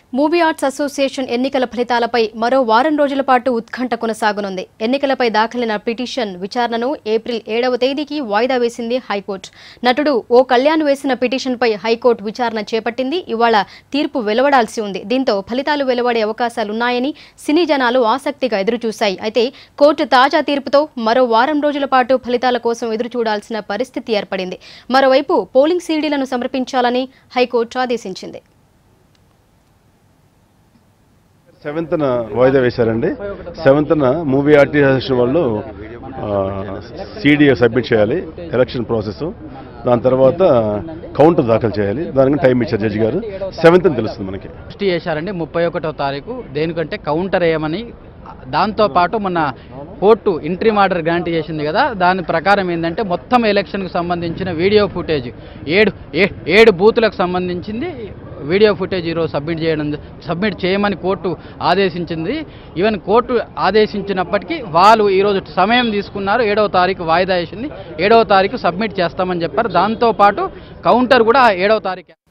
movie arts association ఎన్నికల ఫలితాలపై మరో వారం రోజుల పాటు ఉత్కంఠ కొనసాగనుంది ఎన్నికలపై దాఖలైన పిటిషన్ విచారణను ఏప్రిల్ ఏడవ తేదీకి వాయిదా వేసింది హైకోర్టు నటుడు ఓ కళ్యాణ్ వేసిన పిటిషన్పై హైకోర్టు విచారణ చేపట్టింది ఇవాళ తీర్పు వెలువడాల్సి ఉంది దీంతో ఫలితాలు వెలువడే అవకాశాలున్నాయని సినీ జనాలు ఆసక్తిగా ఎదురుచూశాయి అయితే కోర్టు తాజా తీర్పుతో మరో వారం రోజుల పాటు ఫలితాల కోసం ఎదురుచూడాల్సిన పరిస్థితి ఏర్పడింది మరోవైపు పోలింగ్ సీడీలను సమర్పించాలని హైకోర్టు ఆదేశించింది సెవెంత్న వాయిదా వేశారండి సెవెంత్న మూవీ ఆర్టిస్ట్ వాళ్ళు సీడీ సబ్మిట్ చేయాలి ఎలక్షన్ ప్రాసెస్ దాని తర్వాత కౌంటర్ దాఖలు చేయాలి దానికి టైం ఇచ్చారు జడ్జి గారు సెవెంత్ తెలుస్తుంది మనకి దృష్టి చేశారండి ముప్పై ఒకటో తారీఖు దేనికంటే కౌంటర్ వేయమని దాంతోపాటు మొన్న కోర్టు ఇంట్రీమ్ ఆర్డర్ గ్రాంట్ చేసింది కదా దాని ప్రకారం ఏంటంటే మొత్తం ఎలక్షన్కు సంబంధించిన వీడియో ఫుటేజ్ ఏడు ఏ- ఏడు బూతులకు సంబంధించింది వీడియో ఫుటేజ్ ఈరోజు సబ్మిట్ చేయడం సబ్మిట్ చేయమని కోర్టు ఆదేశించింది ఈవెన్ కోర్టు ఆదేశించినప్పటికీ వాళ్ళు ఈరోజు సమయం తీసుకున్నారు ఏడవ తారీఖు వాయిదా వేసింది ఏడవ తారీఖు సబ్మిట్ చేస్తామని చెప్పారు దాంతోపాటు కౌంటర్ కూడా ఏడవ తారీఖు